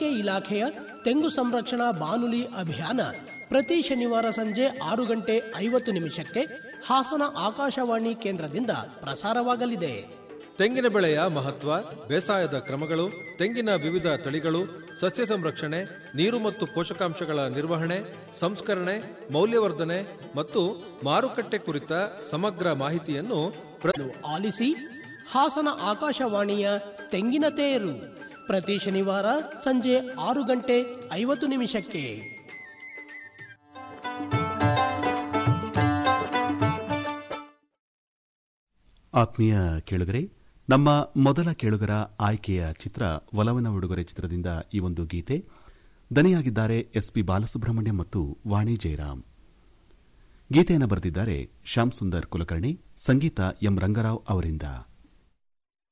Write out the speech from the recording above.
ತೋಟಗಾರಿಕೆ ಇಲಾಖೆಯ ತೆಂಗು ಸಂರಕ್ಷಣಾ ಬಾನುಲಿ ಅಭಿಯಾನ ಪ್ರತಿ ಶನಿವಾರ ಸಂಜೆ ಆರು ಗಂಟೆ ಐವತ್ತು ನಿಮಿಷಕ್ಕೆ ಹಾಸನ ಆಕಾಶವಾಣಿ ಕೇಂದ್ರದಿಂದ ಪ್ರಸಾರವಾಗಲಿದೆ ತೆಂಗಿನ ಬೆಳೆಯ ಮಹತ್ವ ಬೇಸಾಯದ ಕ್ರಮಗಳು ತೆಂಗಿನ ವಿವಿಧ ತಳಿಗಳು ಸಸ್ಯ ಸಂರಕ್ಷಣೆ ನೀರು ಮತ್ತು ಪೋಷಕಾಂಶಗಳ ನಿರ್ವಹಣೆ ಸಂಸ್ಕರಣೆ ಮೌಲ್ಯವರ್ಧನೆ ಮತ್ತು ಮಾರುಕಟ್ಟೆ ಕುರಿತ ಸಮಗ್ರ ಮಾಹಿತಿಯನ್ನು ಪ್ರ- ಆಲಿಸಿ ಹಾಸನ ಆಕಾಶವಾಣಿಯ ತೆಂಗಿನ ತೇರು ಪ್ರತಿ ಶನಿವಾರ ಸಂಜೆ ಆರು ಗಂಟೆ ಐವತ್ತು ನಿಮಿಷಕ್ಕೆ ಆತ್ಮೀಯ ಕೇಳುಗರೆ ನಮ್ಮ ಮೊದಲ ಕೇಳುಗರ ಆಯ್ಕೆಯ ಚಿತ್ರ ಒಲವನ ಉಡುಗೊರೆ ಚಿತ್ರದಿಂದ ಈ ಒಂದು ಗೀತೆ ದನಿಯಾಗಿದ್ದಾರೆ ಎಸ್ಪಿ ಬಾಲಸುಬ್ರಹ್ಮಣ್ಯ ಮತ್ತು ವಾಣಿ ಜಯರಾಮ್ ಗೀತೆಯನ್ನು ಬರೆದಿದ್ದಾರೆ ಶ್ಯಾಮ್ ಸುಂದರ್ ಕುಲಕರ್ಣಿ ಸಂಗೀತ ಎಂ ರಂಗರಾವ್ ಅವರಿಂದ